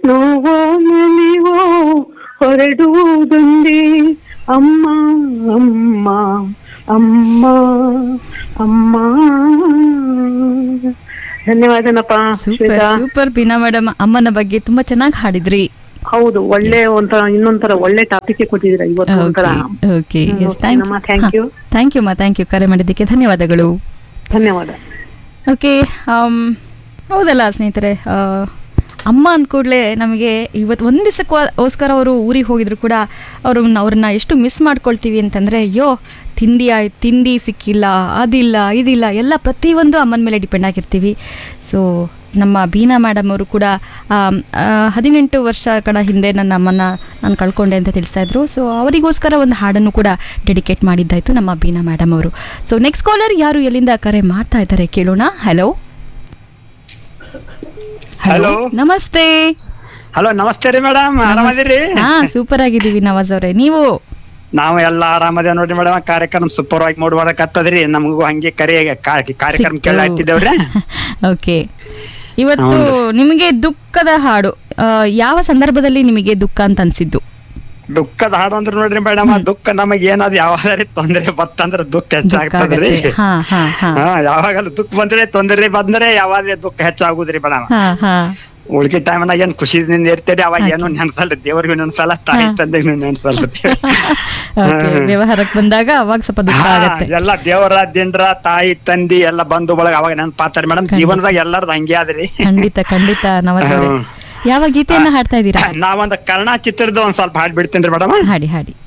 ನೋವೋ ನಲಿವೋ ಹೊರಡುವುದೊಂದೇ ಅಮ್ಮ ಅಮ್ಮ ಅಮ್ಮ ಅಮ್ಮ ಧನ್ಯವಾದನಪ್ಪ super Shweta super Beena madam ಅಮ್ಮನ ಬಗ್ಗೆ ತುಂಬಾ ಚೆನ್ನಾಗಿ ಹಾಡಿದ್ರಿ ಹೌದು ಒಳ್ಳೆ ಒಂಥರ ಇನ್ನೊಂಥರ ಒಳ್ಳೆ ಟಾಪಿಕ್ ಕೊಟ್ಟಿದ್ದೀರಾ ಇವತ್ತು ಒಂಥರ ಓಕೆ ಹ್ಮ್, ಎಸ್ okay ಅಮ್ಮ, thank you. ಥ್ಯಾಂಕ್ ಯು ಮಾ ಥ್ಯಾಂಕ್ ಯು ಕರೆ ಮಾಡಿದ್ದಕ್ಕೆ ಧನ್ಯವಾದಗಳು ಧನ್ಯವಾದ ಓಕೆ ಹೌದಲ್ಲ ಸ್ನೇಹಿತರೆ ಆ, ಅಮ್ಮ ಅಂದ್ಕೂಡ್ಲೆ ನಮಗೆ ಇವತ್ತು ಒಂದು ದಿವಸಕ್ಕೋಸ್ಕರ ಅವರು ಊರಿಗೆ ಹೋಗಿದ್ರು ಕೂಡ ಅವರು ಅವ್ರನ್ನ ಎಷ್ಟು ಮಿಸ್ ಮಾಡ್ಕೊಳ್ತೀವಿ ಅಂತಂದರೆ ಅಯ್ಯೋ ತಿಂಡಿ ಆಯ್ತು ತಿಂಡಿ ಸಿಕ್ಕಿಲ್ಲ ಅದಿಲ್ಲ ಇದಿಲ್ಲ ಎಲ್ಲ ಪ್ರತಿಯೊಂದು ಅಮ್ಮನ ಮೇಲೆ ಡಿಪೆಂಡ್ ಆಗಿರ್ತೀವಿ ಸೊ ನಮ್ಮ ಬೀನಾ ಮೇಡಮ್ ಅವರು ಕೂಡ ಆಮ್, ಆ, ಹದಿನೆಂಟು ವರ್ಷಗಳ ಹಿಂದೆ ನನ್ನ ಅಮ್ಮನ ನಾನು ಕಳ್ಕೊಂಡೆ ಅಂತ ತಿಳಿಸ್ತಾ ಇದ್ರು ಸೊ ಅವರಿಗೋಸ್ಕರ ಒಂದು ಹಾಡನ್ನು ಕೂಡ ಡೆಡಿಕೇಟ್ ಮಾಡಿದ್ದಾಯಿತು ನಮ್ಮ ಬೀನಾ ಮೇಡಮ್ ಅವರು ಸೊ ನೆಕ್ಸ್ಟ್ ಕಾಲರ್ ಯಾರು ಎಲ್ಲಿಂದ ಕರೆ ಮಾಡ್ತಾ ಇದ್ದಾರೆ ಕೇಳೋಣ ಹಲೋ Hello. ನಮಸ್ತೆ ಹಲೋ ನಮಸ್ತೆ ರೀ ಮೇಡಮ್ ಆರಾಮದಿರಿ ಹಾ ಸೂಪರ್ ಆಗಿದ್ದೀವಿ ನವಾಜ್ ಅವರೇ ನೀವು ನಾವು ಎಲ್ಲ ಆರಾಮದೇವ್ ನೋಡ್ರಿ ಮೇಡಮ್ ಕಾರ್ಯಕ್ರಮ ಸೂಪರ್ ಆಗಿ ಮೂಡ್ಬಾರಕತ್ತದ್ರಿ ನಮಗೂ ಹಂಗೆ ಕರೆ ಕಾ- ಕಾರ್ಯಕ್ರಮ ಕೇಳ ಹತ್ತಿದ್ದೇವ್ರಿ ಓಕೆ ಇವತ್ತು ನಿಮಗೆ ದುಃಖದ ಹಾಡು ಆ, ಯಾವ ಸಂದರ್ಭದಲ್ಲಿ ನಿಮಗೆ ದುಃಖ ಅಂತ ಅನ್ಸಿದ್ದು ದುಃಖದ ಹಾಡು ಅಂದ್ರ ನೋಡ್ರಿ ಮೇಡಮ್ ದುಃಖ ನಮಗ್ ಏನಾದ್ ಯಾವಾಗಾರಿ ತೊಂದ್ರೆ ಬತ್ತಂದ್ರ ದುಃಖ ದುಃಖ ಹೆಚ್ಚಾಗ್ತದ್ರಿ ಆಗತ್ತೆ. ಹಾ ಹಾ ಹಾ ಹಾ ಯಾವಾಗಲೂ ದುಃಖ ಬಂದ್ರೆ ತೊಂದ್ರೆ ಬಂದ್ರೆ ಯಾವಾಗ ದುಃಖ ಹೆಚ್ಚಾಗುದ್ರಿ ಮೇಡಮ್ ಹಾ ಹಾ ಉಳ್ಕಿ ಟೈಮ್ನಾಗ ಏನ್ ಖುಷಿದಿಂದ ಇರ್ತೇರಿ ಅವಾಗ ಏನು ನೆನ್ಸಲ್ಲ ದೇವ್ರಿಗೂ ನೆನ್ಸಲ್ಲ ತಾಯಿ ತಂದೆಗೂ ನೆನ್ಸಲ್ಲ ಓಕೆ ವ್ಯವಹಾರಕ್ಕೆ ಬಂದಾಗ ಅವಾಗ ಸ್ವಲ್ಪ ದುಃಖ ಹಾ, ಆಗತ್ತೆ ಎಲ್ಲ ದೇವರ ದಿಂಡ್ರ ತಾಯಿ ತಂದಿ ಎಲ್ಲ ಬಂಧು ಬಳಗ ಅವಾಗ ನೆನ್ಪಾತಾರೆ ಮೇಡಮ್ ಜೀವನದಾಗ ಎಲ್ಲಾರ್ದು ಹಂಗೆ ಆದ್ರಿ ಖಂಡಿತ ಖಂಡಿತ ನವಾಜ್ ಅವರೇ ಹ್ಮ್. ಯಾವ ಗೀತೆಯನ್ನ ಹಾಡ್ತಾ ಇದ್ದೀರಾ ನಾವೊಂದ್ ಕರ್ಣ ಚಿತ್ರದ ಒಂದ್ ಸ್ವಲ್ಪ ಹಾಡ್ ಬಿಡ್ತೇನ್ರಿ ಮೇಡಮ್ ಹಾಡಿ ಹಾಡಿ